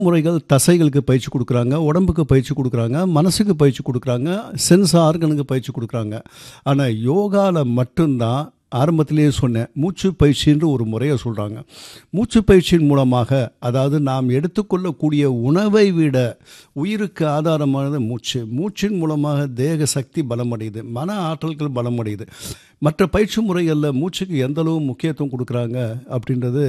முறைகள் தசைகளுக்கு பயிற்சி கொடுக்குறாங்க உடம்புக்கு பயிற்சி கொடுக்குறாங்க மனசுக்கு பயிற்சி கொடுக்குறாங்க சென்ஸ் ஆர்கனுக்கு பயிற்சி கொடுக்குறாங்க ஆனால் யோகாவில் மட்டும்தான் ஆரம்பத்திலேயே சொன்னேன் மூச்சு பயிற்சின்ற ஒரு முறையை சொல்கிறாங்க மூச்சு பயிற்சியின் மூலமாக அதாவது நாம் எடுத்துக்கொள்ளக்கூடிய உணவை விட உயிருக்கு ஆதாரமானது மூச்சு மூச்சின் மூலமாக தேக சக்தி பலமடையுது மன ஆற்றல்கள் பலமடையுது மற்ற பயிற்சி முறைகளில் மூச்சுக்கு எந்த அளவு முக்கியத்துவம் கொடுக்குறாங்க அப்படின்றது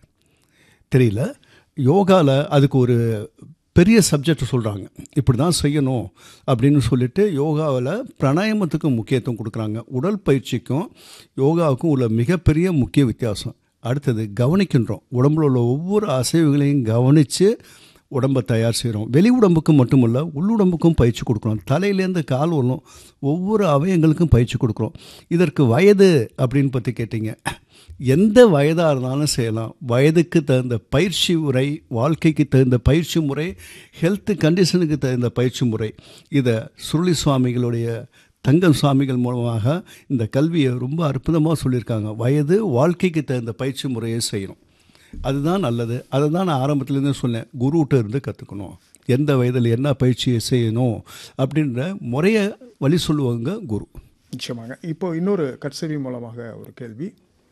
தெரியல யோகாவில் அதுக்கு ஒரு பெரிய சப்ஜெக்ட் சொல்கிறாங்க இப்படி தான் செய்யணும் அப்படின்னு சொல்லிட்டு யோகாவில் பிராணாயாமத்துக்கு முக்கியத்துவம் கொடுக்குறாங்க உடல் பயிற்சிக்கும் யோகாவுக்கும் உள்ள மிகப்பெரிய முக்கிய வித்தியாசம் அடுத்தது கவனிக்கின்றோம் உடம்புல உள்ள ஒவ்வொரு அசைவுகளையும் கவனித்து உடம்பை தயார் செய்கிறோம் வெளி உடம்புக்கு மட்டுமல்ல உள்ளுடம்புக்கும் பயிற்சி கொடுக்குறோம் தலையிலேருந்து கால் வரணும் ஒவ்வொரு அவயங்களுக்கும் பயிற்சி கொடுக்குறோம் இதற்கு வயது அப்படின்னு பற்றி கேட்டிங்க எந்த வயதாக இருந்தாலும் செய்யலாம் வயதுக்கு தகுந்த பயிற்சி முறை வாழ்க்கைக்கு தகுந்த பயிற்சி முறை ஹெல்த் கண்டிஷனுக்கு தகுந்த பயிற்சி முறை இதை சுருளி சுவாமிகளுடைய தங்கம் சுவாமிகள் மூலமாக இந்த கல்வியை ரொம்ப அற்புதமாக சொல்லியிருக்காங்க வயது வாழ்க்கைக்கு தகுந்த பயிற்சி முறையை செய்யணும் அதுதான் நல்லது அதை தான் நான் ஆரம்பத்துலேருந்து சொன்னேன் குருகிட்ட இருந்து கற்றுக்கணும் எந்த வயதில் என்ன பயிற்சியை செய்யணும் அப்படின்ற முறையை வழி சொல்லுவாங்க குரு நிச்சயமாக இப்போ இன்னொரு கட்செவி மூலமாக ஒரு கேள்வி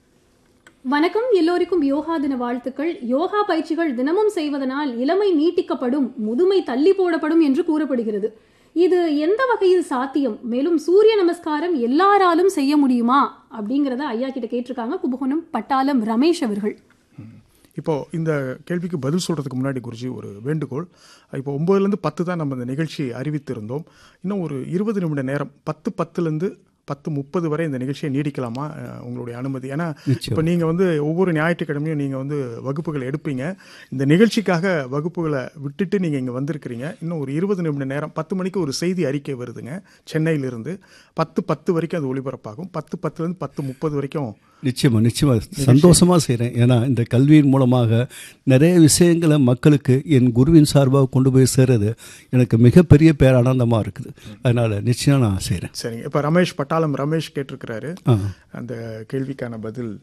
வணக்கம் எல்லோருக்கும் யோகா தின வாழ்த்துக்கள் யோகா பயிற்சிகள் தினமும் செய்வதனால் இளமை நீட்டிக்கப்படும் முதுமை தள்ளி போடப்படும் என்று கூறப்படுகிறது இது எந்த வகையில் சாத்தியம் மேலும் சூரிய நமஸ்காரம் எல்லாராலும் செய்ய முடியுமா அப்படிங்கிறத ஐயா கிட்ட கேட்டிருக்காங்க கும்பகோணம் பட்டாளம் ரமேஷ் அவர்கள் இப்போ இந்த கேள்விக்கு பதில் சொல்றதுக்கு முன்னாடி குருஜி ஒரு வேண்டுகோள் இப்போ ஒன்பதுலேருந்து பத்து தான் நம்ம இந்த நிகழ்ச்சி அறிவித்திருந்தோம் இன்னும் ஒரு இருபது நிமிட நேரம் பத்து பத்துலேருந்து பத்து முப்பது வரை இந்த நிகழ்ச்சியை நீடிக்கலாமா அஹ், உங்களுடைய அனுமதி ஏன்னா இப்போ நீங்கள் வந்து ஒவ்வொரு ஞாயிற்றுக்கிழமையும் நீங்கள் வந்து வகுப்புகள் எடுப்பீங்க இந்த நிகழ்ச்சிக்காக வகுப்புகளை விட்டுட்டு நீங்கள் இங்கே வந்திருக்கிறீங்க இன்னும் ஒரு இருபது நிமிட நேரம் பத்து மணிக்கு ஒரு செய்தி அறிக்கை வருதுங்க சென்னையிலிருந்து பத்து பத்து வரைக்கும் அது ஒளிபரப்பாகும் பத்து பத்துலேருந்து பத்து முப்பது வரைக்கும் நிச்சயமா நிச்சயமா சந்தோஷமாக செய்கிறேன் ஏன்னா இந்த கல்வியின் மூலமாக நிறைய விஷயங்களை மக்களுக்கு என் குருவின் சார்பாக கொண்டு போய் சேர்றது எனக்கு மிகப்பெரிய பேரானந்தமாக இருக்குது அதனால் நிச்சயம் நான் செய்கிறேன் சரிங்க இப்போ ரமேஷ் பட்டாளம் ரமேஷ் கேட்டிருக்கிறாரு ஆ அந்த கேள்விக்கான பதில்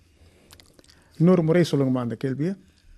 இன்னொரு முறை சொல்லுங்கம்மா அந்த கேள்வியை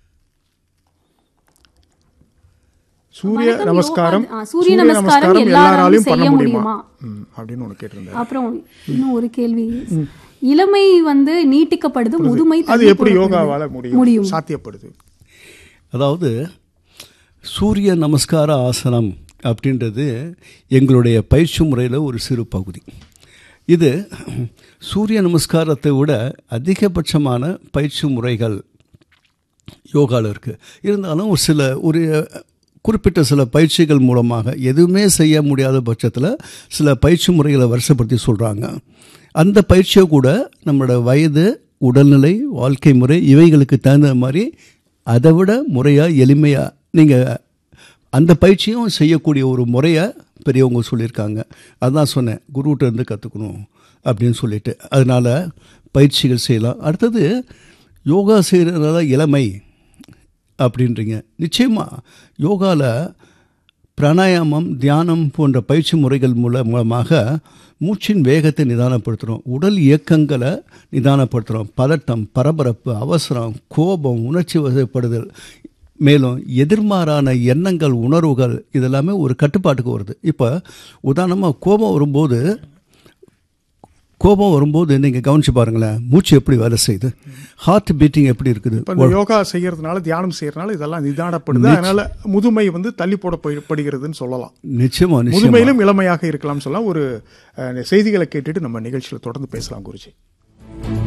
சூரிய வணக்கம், நமஸ்காரம் யோகா- ஆ, சூரிய நமஸ்காரம் எல்லாராலும் செய்ய முடியுமா? ம், அப்படின்னு ஒன்று கேட்டிருந்தாரு அப்புறம் இன்னும் ஒரு கேள்வி இளமை வந்து நீட்டிக்கப்படுது முதுமை அது தள்ளி எப்படி போடப்படுது. யோகாவால முடியும் முடியும் சாத்தியப்படுது அதாவது சூரிய நமஸ்கார ஆசனம் அப்படின்றது எங்களுடைய பயிற்சி முறையில் ஒரு சிறு பகுதி இது சூரிய நமஸ்காரத்தை விட அதிகபட்சமான பயிற்சி முறைகள் யோகாவில் இருக்குது இருந்தாலும் ஒரு சில ஒரு குறிப்பிட்ட சில பயிற்சிகள் மூலமாக எதுவுமே செய்ய முடியாத பட்சத்தில் சில பயிற்சி முறைகளை வருஷப்படுத்தி சொல்கிறாங்க அந்த பயிற்சியை கூட நம்மளோட வயது உடல்நிலை வாழ்க்கை முறை இவைகளுக்கு தகுந்த மாதிரி அதை விட முறையாக எளிமையாக நீங்கள் அந்த பயிற்சியும் செய்யக்கூடிய ஒரு முறையை பெரியவங்க சொல்லியிருக்காங்க அதான் சொன்னேன் குருகிட்ட இருந்து கற்றுக்கணும் அப்படின்னு சொல்லிட்டு அதனால் பயிற்சிகள் செய்யலாம் அடுத்தது யோகா செய்கிறதுனால இளமை அப்படின்றீங்க நிச்சயமாக யோகாவில் பிராணாயாமம் தியானம் போன்ற பயிற்சி முறைகள் மூல மூலமாக மூச்சின் வேகத்தை நிதானப்படுத்துகிறோம் உடல் இயக்கங்களை நிதானப்படுத்துகிறோம் பதட்டம் பரபரப்பு அவசரம் கோபம் உணர்ச்சி வசப்படுதல் மேலும் எதிர்மாறான எண்ணங்கள் உணர்வுகள் இதெல்லாமே ஒரு கட்டுப்பாட்டுக்கு வருது இப்போ உதாரணமாக கோபம் வரும்போது கோபம் வரும்போது நீங்கள் கவனிச்சு பாருங்களேன் மூச்சு எப்படி வேலை செய்யுது ஹார்ட் பீட்டிங் எப்படி இருக்குது இப்போ இந்த யோகா செய்யறதுனால தியானம் செய்யறதுனால இதெல்லாம் நிதானப்படுது அதனால முதுமை வந்து தள்ளி போடப்படுகிறதுன்னு சொல்லலாம் நிச்சயமா நிச்சயமா முதுமையிலும் இளமையாக இருக்கலாம் சொல்லலாம் ஒரு அஹ், செய்திகளை கேட்டுட்டு நம்ம நிகழ்ச்சியில் தொடர்ந்து பேசலாம் குருஜி